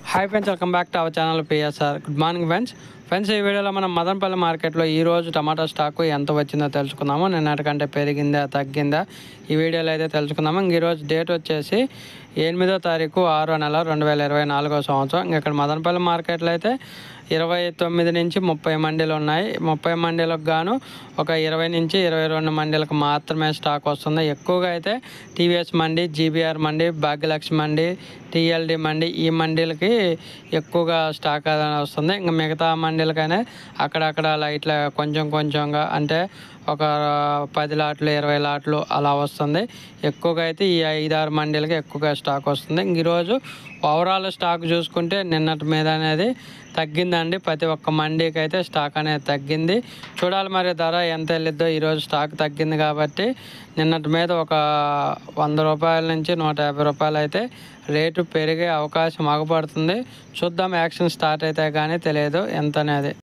hi friends welcome back to our channel PSR good morning friends friends ఈ వీడియోలో మనం మదనపల్లి మార్కెట్లో ఈ రోజు టమాటా స్టాక్ ఎంత వచ్చిందో తెలుసుకుందాము నిన్నటికంటే పెరిగిందా తగ్గిందా ఈ వీడియోలో అయితే తెలుసుకుందాము ఇంక ఈరోజు డేట్ వచ్చేసి ఎనిమిదో తారీఖు ఆరో నెల రెండు వేల ఇరవై నాలుగో సంవత్సరం ఇంక ఇక్కడ మదనపల్లి మార్కెట్లో అయితే ఇరవై తొమ్మిది నుంచి ముప్పై మండీలు ఉన్నాయి ముప్పై మండీలకు గాను ఒక ఇరవై నుంచి ఇరవై రెండు మండీలకు మాత్రమే స్టాక్ వస్తుంది ఎక్కువగా అయితే TVS mandi GBR mandi Bhagyalakshmi mandi TLD mandi ఈ మండీలకి ఎక్కువగా స్టాక్ అనేది వస్తుంది ఇంకా మిగతా మండీలకైనా అక్కడక్కడ లైట్ల కొంచెం కొంచెంగా అంటే ఒక పది లాట్లు ఇరవై లాట్లు అలా వస్తుంది ఎక్కువగా అయితే ఈ ఐదారు మండీలకి ఎక్కువగా స్టాక్ వస్తుంది ఇంక ఈరోజు ఓవరాల్ స్టాక్ చూసుకుంటే నిన్నటి మీద అనేది తగ్గిందండి ప్రతి ఒక్క మండీకి అయితే స్టాక్ అనేది తగ్గింది చూడాలి మరి ధర ఎంత వెళ్ళిద్దో ఈరోజు స్టాక్ తగ్గింది కాబట్టి నిన్నటి మీద ఒక వంద రూపాయల నుంచి నూట యాభై రూపాయలు అయితే రేటు పెరిగే అవకాశం ఆగపడుతుంది చూద్దాం యాక్షన్ స్టార్ట్ అయితే కానీ తెలియదు ఎంత అనేది